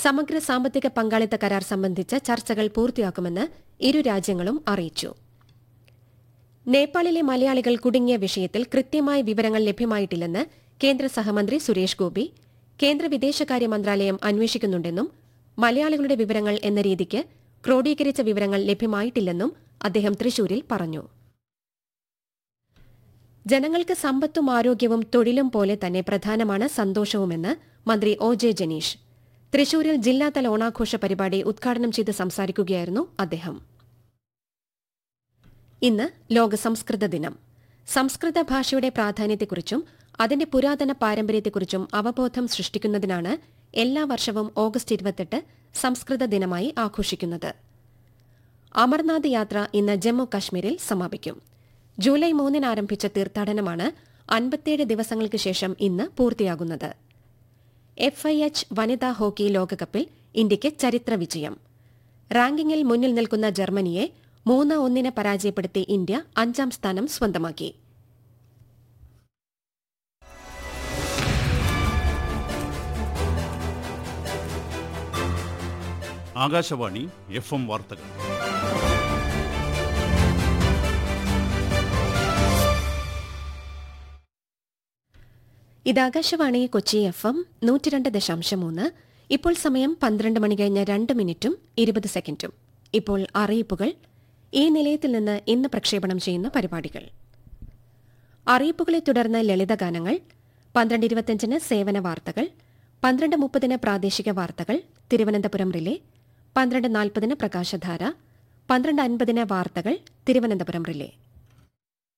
സമഗ്ര സാമ്പത്തിക പങ്കാളിത്ത കരാർ സംബന്ധിച്ച ചർച്ചകൾ പൂർത്തിയാക്കുമെന്ന് ഇരു രാജ്യങ്ങളും അറിയിച്ചു നേപ്പാളിലെ മലയാളികൾ കുടുങ്ങിയ വിഷയത്തിൽ കൃത്യമായ വിവരങ്ങൾ ലഭ്യമായിട്ടില്ലെന്ന് കേന്ദ്ര സഹമന്ത്രി സുരേഷ് ഗോപി കേന്ദ്ര വിദേശകാര്യ മന്ത്രാലയം അന്വേഷിക്കുന്നുണ്ടെന്നും മലയാളികളുടെ വിവരങ്ങൾ എന്ന രീതിക്ക് ക്രോഡീകരിച്ച വിവരങ്ങൾ ലഭ്യമായിട്ടില്ലെന്നും അദ്ദേഹം തൃശൂരിൽ പറഞ്ഞു ജനങ്ങൾക്ക് സമ്പത്തും ആരോഗ്യവും തൊഴിലും പോലെ തന്നെ പ്രധാനമാണ് സന്തോഷവുമെന്ന് മന്ത്രി ഒ ജെ ജനീഷ് തൃശൂരിൽ ജില്ലാതല ഓണാഘോഷ പരിപാടി ഉദ്ഘാടനം ചെയ്ത് സംസാരിക്കുകയായിരുന്നു അദ്ദേഹം ഇന്ന് ലോക സംസ്കൃത ദിനം സംസ്കൃത ഭാഷയുടെ പ്രാധാന്യത്തെക്കുറിച്ചും അതിന്റെ പുരാതന പാരമ്പര്യത്തെക്കുറിച്ചും അവബോധം സൃഷ്ടിക്കുന്നതിനാണ് എല്ലാ വർഷവും ഓഗസ്റ്റ് ഇരുപത്തെട്ട് സംസ്കൃത ദിനമായി ആഘോഷിക്കുന്നത് അമർനാഥ് യാത്ര ഇന്ന് ജമ്മു കശ്മീരിൽ സമാപിക്കും ജൂലൈ മൂന്നിന് ആരംഭിച്ച തീർത്ഥാടനമാണ് അൻപത്തിയേഴ് ദിവസങ്ങൾക്ക് ശേഷം ഇന്ന് പൂർത്തിയാകുന്നത് എഫ് ഐ എച്ച് വനിതാ ഹോക്കി ലോകകപ്പിൽ ഇന്ത്യയ്ക്ക് ചരിത്ര വിജയം റാങ്കിങ്ങിൽ മുന്നിൽ നിൽക്കുന്ന ജർമ്മനിയെ മൂന്ന് ഒന്നിന് പരാജയപ്പെടുത്തി ഇന്ത്യ അഞ്ചാം സ്ഥാനം സ്വന്തമാക്കി ആകാശവാണി എഫ് എം വാർത്തകൾ ഇത് ആകാശവാണി കൊച്ചി എഫ് എം നൂറ്റിരണ്ട് ദശാംശം മൂന്ന് ഇപ്പോൾ സമയം പന്ത്രണ്ട് മണി കഴിഞ്ഞ് രണ്ട് മിനിറ്റും ഇരുപത് സെക്കൻഡും ഇപ്പോൾ അറിയിപ്പുകൾ ഈ നിലയത്തിൽ നിന്ന് ഇന്ന് പ്രക്ഷേപണം ചെയ്യുന്ന പരിപാടികൾ അറിയിപ്പുകളെ തുടർന്ന് ലളിതഗാനങ്ങൾ പന്ത്രണ്ട് ഇരുപത്തിയഞ്ചിന് സേവന വാർത്തകൾ പന്ത്രണ്ട് മുപ്പതിന് പ്രാദേശിക വാർത്തകൾ തിരുവനന്തപുരം റിലേ പന്ത്രണ്ട് നാൽപ്പതിന് പ്രകാശധാര പന്ത്രണ്ട് അൻപതിന് വാർത്തകൾ തിരുവനന്തപുരം റിലേ